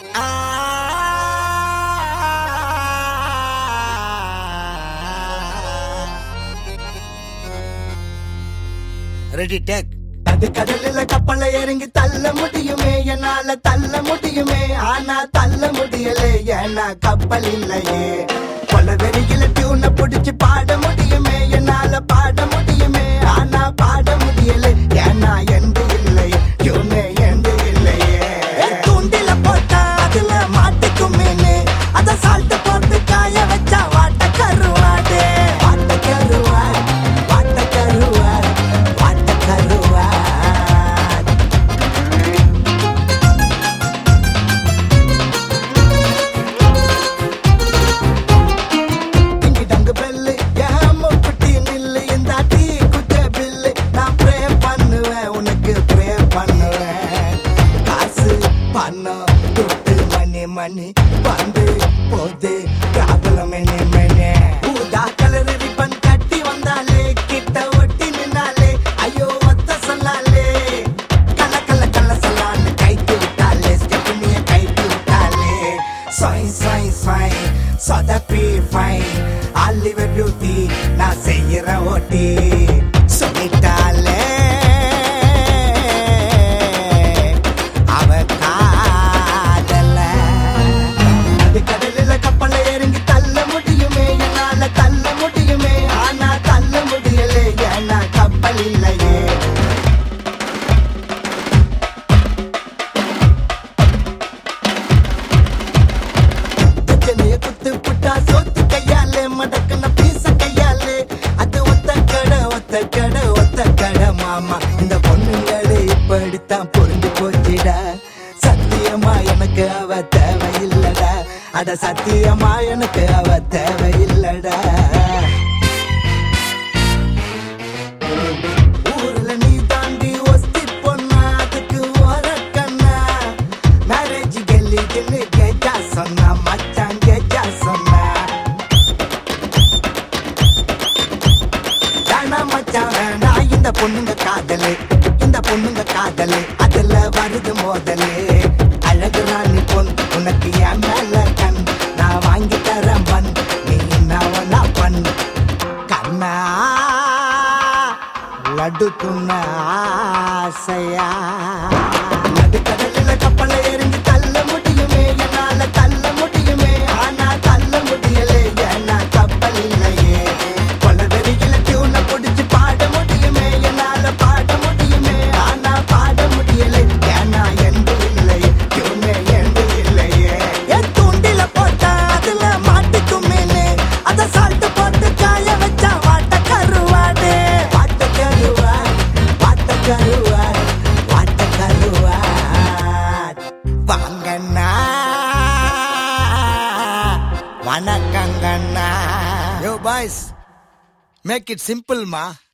ready take அது கடலில கப்பல இறங்கி தள்ள முடியுமே என்னால தள்ள முடியுமே ஆனா தள்ள முடியலே ஏன்னா கப்பல் இல்லையே கொல வெறியில டியூனை புடிச்சு பாட முடியுமே என்னால பாட முடியுமே ஆனா பாட முடியலே ஏன்னா எந்த இல்லையே டியூனே எந்த இல்லையே தூண்டில போட்டா அதுல மாட்டுக்கும் மீனு அத சால்ட் போட்டு காய வச்சா வாட்ட கருவாடு வாட்ட கருவாடு வாட்ட கருவாடு வாட்ட கருவாடு டிங்கி டங்கு பெல்லு என் முக்குட்டி நில்லு இந்த டீ குச்ச பில்லு நான் ப்ரே பண்ணுவேன் உனக்கு ப்ரே பண்ணுவேன் காசு பணம் துட்டு மணி மணி வந்து போது ப்ராப்ளம் மெனி மெனி ஊதா கலர் ரிப்பன் கட்டி வந்தாலே கிட்ட ஒட்டி நின்னாலே ஐயோ ஒத்த சொல்லாலே கல கல கல சொல்லான்னு கைக்கு விட்டாலே ஸ்டெப்னிய கைக்கு விட்டாலே சாய் சாய் சாய் சொதப்பி ஃபைன் ஆலிவர் பியூட்டி நான் செய்யற ஓட்டி சொல்லிட்டாலே அவ காதல அது கடலில கப்பல இறங்கி தள்ள முடியுமே என்னால தள்ள முடியுமே ஆனா தள்ள முடியலே ஏன்னா கப்பல் இல்லையே பிரச்சனைய குத்து புட்டா சோத்து கையாலே மடக்கன பீச கையாலே அது ஒத்த கடை ஒத்த கடை ஒத்த கடை மாமா இந்த பொண்ணுங்களே இப்படித்தான் புரிஞ்சு போச்சுடா சத்தியமா எனக்கு அவ தேவையில்லடா அட சத்தியமா எனக்கு அவ தேவையில்லடா ஊர்ல நீ தாண்டி ஒஸ்தி பொண்ணா அதுக்கு ஓரக்கண்ணா மேரேஜ் கெல்லி தின்னு கேட்டா சொன்னா மச்சான் கேட்டா சொன்னா வேணா மச்சான் வேணா இந்த பொண்ணுங்க காதலு இந்த பொண்ணுங்க காதலு அதுல வருது மோதலு அழகு ராணி பொன் உனக்கு என் மேல கண் நான் வாங்கி தரேன் பண் நீ என்ன பண் கண்ணா லட்டு துண்ண ஆசையா நடுக்கடலில கப்பல இறங்கி தள்ள முடியுமே என்னால தள்ள முடியுமே ஆனா தள்ள முடியலே ஏன்னா கப்பல் இல்லையே கொல வெறியில டியூனை புடிச்சு பாட முடியுமே என்னால பாட முடியுமே ஆனா பாட முடியலே ஏன்னா எந்த இல்லையே டியூனே எந்த இல்லையே என் தூண்டில போட்டா அதுல மாட்டுக்கும் மீனு அத சால்ட் போட்டு காய வச்சா வாட்ட கருவாடு வாட்ட கருவாடு வாட்ட கருவாடு வாட்ட கருவாடு வாங்கண்ணா வணக்கங்கண்ணா யோ பாய்ஸ் மேக் இட் சிம்பிள்மா